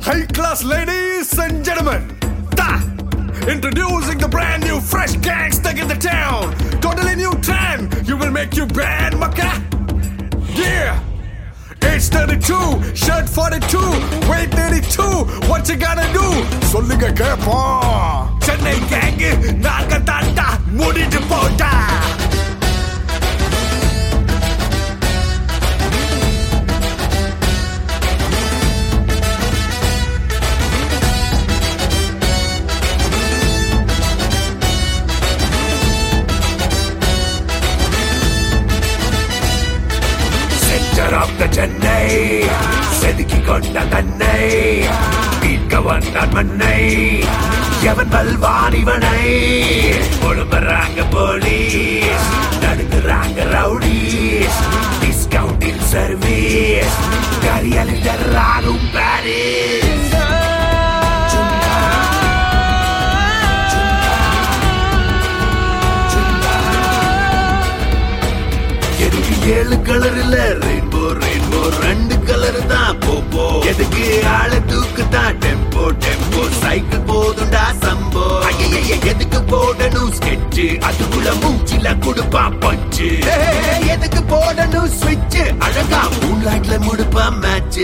High class ladies and gentlemen, ta! Introducing the brand new fresh gangster in the town. Totally new trend. You will make you bad, maka. Yeah. Age 32, shirt 42, weight 82. What you gonna do? சொல்லுங்க கேப்போம் Chennai gang நாங்க தாண்டா முடிட்டு போட்டா centre of the Chennai செதுக்கி கொண்ட தன்னை மீட்க வந்தான் மண்ணை எவன் வல்வான் இவனை ஒழும்புறாங்க போலீஸ் நடுங்குறாங்க ரவுடிஸ் டிஸ்கவுண்டில் சர்வீஸ் கரியலில் தர்றாகும் பாரிஸ் எதுக்கு ஏழு கலர் இல்ல ரெயின்போ ரெயின்போ ரெண்டு கலர் தான் போப்போ எதுக்கு ஆள தூக்கு தான் டெம்போ டெம்போ சைக்கிள் போதுண்டா சம்போ ஐயைய எதுக்கு போடணும் ஸ்கெட்ச் அதுக்குள்ள மூச்சில குடுப்பா பஞ்சு எதுக்கு போடணும் ஸ்விட்ச் அழகா மூன்லைட்ல முடுப்பா மேட்ச்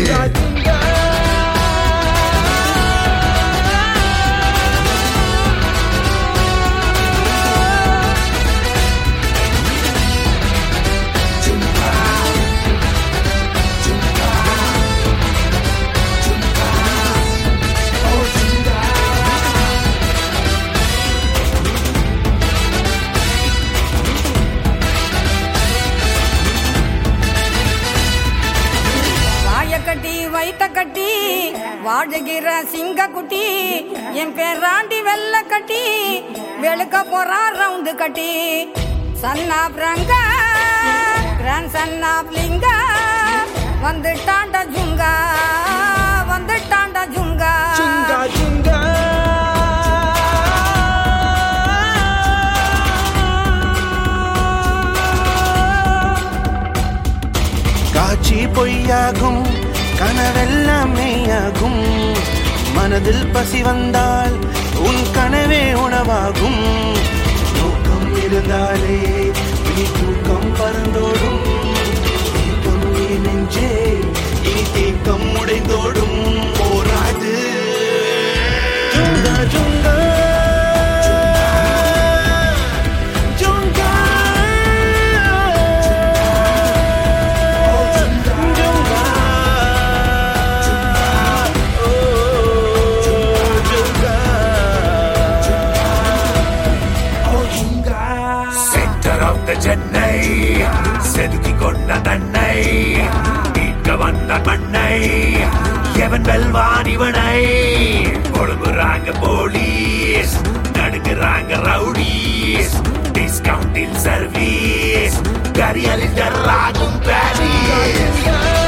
வாய கட்டி வைத்த கட்டி வாழுகிற சிங்க குட்டி என் பேராண்டி வெள்ள கட்டி வெளுக்க போறான் ரவுண்டு கட்டி சன்னாப் ரங்க கிராண்ட் சன்னாப் லிங்க வந்துட்டாண்ட ஜுங்கா வந்துட்டாண்ட ஜுங்கா காட்சி பொய்யாகும் கனவெல்லாம் மெய்யாகும் மனதில் பசி வந்தால் உன் கனவே உணவாகும் நோக்கம் இருந்தாலே இனி தூக்கம் பறந்தோடும் தூக்கம் நீ நெஞ்சே இனி தேக்கம் உடைந்தோடும் போராது Junga Junga Junga centre of the Chennai செதுக்கி கொண்ட தன்னை மீட்க வந்த மண்ணை எவன் வெல்வான் இவனை ஒழுங்குறாங்க போலீஸ் நடுங்குறாங்க ரவுடிஸ் டிஸ்கவுண்டில் சர்வீஸ் கரியலில் ஆகும் பாரிஸ்